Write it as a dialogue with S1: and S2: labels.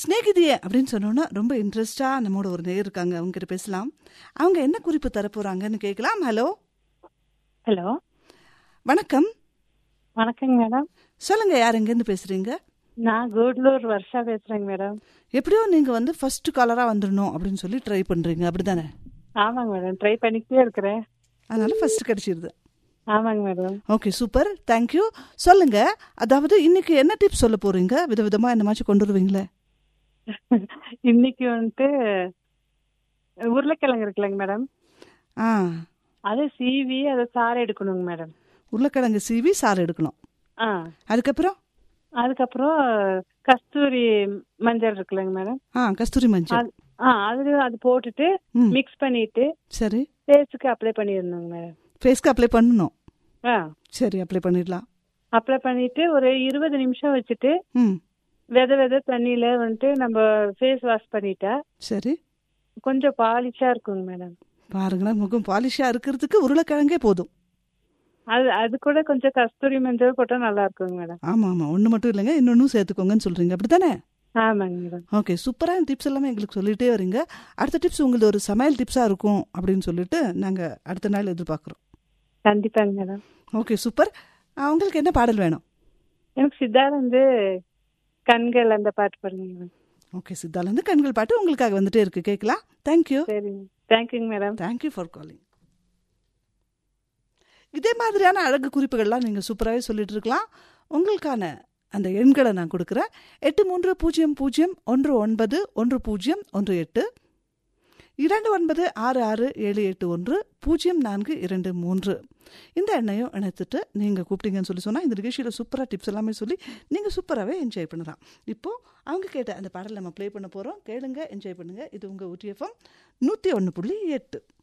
S1: ஸ்நேகிதியே அப்படின்னு சொன்னோன்னா ரொம்ப இன்ட்ரெஸ்டாக நம்மோட ஒரு நேர் இருக்காங்க அவங்க கிட்ட பேசலாம் அவங்க என்ன குறிப்பு தரப்போறாங்கன்னு கேட்கலாம் ஹலோ
S2: ஹலோ
S1: வணக்கம்
S2: வணக்கங்க மேடம்
S1: சொல்லுங்க யார் எங்கேருந்து பேசுறீங்க
S2: நான் கூடலூர் வருஷா பேசுறேங்க மேடம்
S1: எப்படியோ நீங்க வந்து ஃபர்ஸ்ட் காலரா வந்துடணும் அப்படின்னு சொல்லி ட்ரை பண்றீங்க அப்படிதானே
S2: ஆமாங்க மேடம் ட்ரை பண்ணிக்கிட்டே இருக்கிறேன்
S1: அதனால ஃபர்ஸ்ட் கிடைச்சிருது
S2: ஆமாங்க மேடம்
S1: ஓகே சூப்பர் தேங்க்யூ சொல்லுங்க அதாவது இன்னைக்கு என்ன டிப்ஸ் சொல்ல போறீங்க விதவிதமா என்னமாச்சும் கொண்டு வருவீங்களே
S2: இன்னைக்கு வந்துட்டு உருளைக்கிழங்கு இருக்குல்லங்க மேடம்
S1: ஆ
S2: அதை சீவி அதை சாறு எடுக்கணுங்க மேடம்
S1: உருளைக்கிழங்கு சீவி சாறு எடுக்கணும்
S2: ஆ
S1: அதுக்கப்புறம்
S2: அதுக்கப்புறம் கஸ்தூரி மஞ்சள் இருக்குல்லங்க மேடம்
S1: ஆ கஸ்தூரி மஞ்சள்
S2: அது- ஆ அது அது போட்டுட்டு
S1: ம்
S2: மிக்ஸ் பண்ணிட்டு
S1: சரி
S2: ஃபேஸுக்கு அப்ளை பண்ணிடணுங்க மேடம்
S1: ஃபேஸ்க்கு அப்ளை பண்ணணும்
S2: ஆ
S1: சரி அப்ளை பண்ணிடலாம்
S2: அப்ளை பண்ணிட்டு ஒரு இருபது நிமிஷம் வச்சுட்டு
S1: ம்
S2: வித வித தண்ணியில வந்துட்டு நம்ம ஃபேஸ் வாஷ் பண்ணிட்டா
S1: சரி
S2: கொஞ்சம் பாலிஷா இருக்குங்க மேடம்
S1: பாருங்களேன் முகம் பாலிஷா இருக்கிறதுக்கு உருளைக்கிழங்கே போதும்
S2: அது அது கூட கொஞ்சம் கஸ்தூரி மஞ்சள் போட்டா நல்லா இருக்குங்க மேடம்
S1: ஆமா ஆமா ஒன்று மட்டும் இல்லைங்க இன்னொன்னும் சேர்த்துக்கோங்கன்னு சொல்றீங்க அப்படித்தானே
S2: ஆமாங்க மேடம்
S1: ஓகே சூப்பரான டிப்ஸ் எல்லாமே எங்களுக்கு சொல்லிட்டே வரீங்க அடுத்த டிப்ஸ் உங்களுக்கு ஒரு சமையல் டிப்ஸாக இருக்கும் அப்படின்னு சொல்லிட்டு நாங்கள் அடுத்த நாள் எதிர்பார்க்குறோம்
S2: கண்டிப்பாங்க மேடம்
S1: ஓகே சூப்பர் உங்களுக்கு என்ன பாடல் வேணும்
S2: எனக்கு சித்தார்த் வந்து கண்கள் அந்த பாட்டு பாருங்க மேடம்
S1: ஓகே சித்தாலேருந்து கண்கள் பாட்டு உங்களுக்காக வந்துட்டே இருக்கு கேட்கலாம் தேங்க்யூ
S2: சரிங்க தேங்க்யூங்க மேடம்
S1: தேங்க்யூ ஃபார் காலிங் இதே மாதிரியான அழகு குறிப்புகள்லாம் நீங்கள் சூப்பராகவே சொல்லிட்டு இருக்கலாம் உங்களுக்கான அந்த எண்களை நான் கொடுக்குறேன் எட்டு மூன்று பூஜ்ஜியம் பூஜ்ஜியம் ஒன்று ஒன்பது ஒன்று பூஜ்ஜியம் ஒன்று எட்டு இரண்டு ஒன்பது ஆறு ஆறு ஏழு எட்டு ஒன்று பூஜ்ஜியம் நான்கு இரண்டு மூன்று இந்த எண்ணையும் இணைத்துட்டு நீங்கள் கூப்பிட்டீங்கன்னு சொல்லி சொன்னால் இந்த நிகழ்ச்சியில் சூப்பராக டிப்ஸ் எல்லாமே சொல்லி நீங்கள் சூப்பராகவே என்ஜாய் பண்ணலாம் இப்போது அவங்க கேட்ட அந்த பாடல் நம்ம ப்ளே பண்ண போகிறோம் கேளுங்க என்ஜாய் பண்ணுங்கள் இது உங்கள் ஊட்டிஎஃப்எம் நூற்றி ஒன்று புள்ளி எட்டு